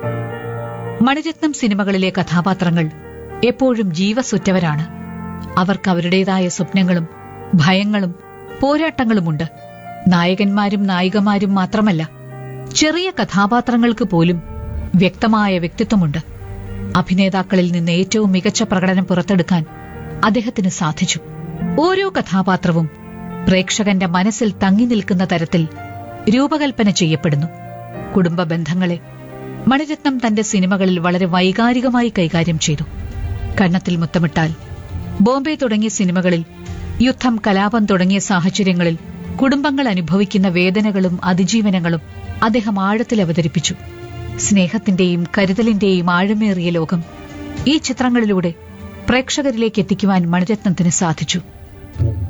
മണിരത്നം സിനിമകളിലെ കഥാപാത്രങ്ങൾ എപ്പോഴും ജീവസുറ്റവരാണ് അവർക്ക് അവരുടേതായ സ്വപ്നങ്ങളും ഭയങ്ങളും പോരാട്ടങ്ങളുമുണ്ട് നായകന്മാരും നായികമാരും മാത്രമല്ല ചെറിയ കഥാപാത്രങ്ങൾക്ക് പോലും വ്യക്തമായ വ്യക്തിത്വമുണ്ട് അഭിനേതാക്കളിൽ നിന്ന് ഏറ്റവും മികച്ച പ്രകടനം പുറത്തെടുക്കാൻ അദ്ദേഹത്തിന് സാധിച്ചു ഓരോ കഥാപാത്രവും പ്രേക്ഷകന്റെ മനസ്സിൽ തങ്ങി നിൽക്കുന്ന തരത്തിൽ രൂപകൽപ്പന ചെയ്യപ്പെടുന്നു കുടുംബ ബന്ധങ്ങളെ മണിരത്നം തന്റെ സിനിമകളിൽ വളരെ വൈകാരികമായി കൈകാര്യം ചെയ്തു കണ്ണത്തിൽ മുത്തമിട്ടാൽ ബോംബെ തുടങ്ങിയ സിനിമകളിൽ യുദ്ധം കലാപം തുടങ്ങിയ സാഹചര്യങ്ങളിൽ കുടുംബങ്ങൾ അനുഭവിക്കുന്ന വേദനകളും അതിജീവനങ്ങളും അദ്ദേഹം ആഴത്തിൽ അവതരിപ്പിച്ചു സ്നേഹത്തിന്റെയും കരുതലിന്റെയും ആഴമേറിയ ലോകം ഈ ചിത്രങ്ങളിലൂടെ പ്രേക്ഷകരിലേക്ക് എത്തിക്കുവാൻ മണിരത്നത്തിന് സാധിച്ചു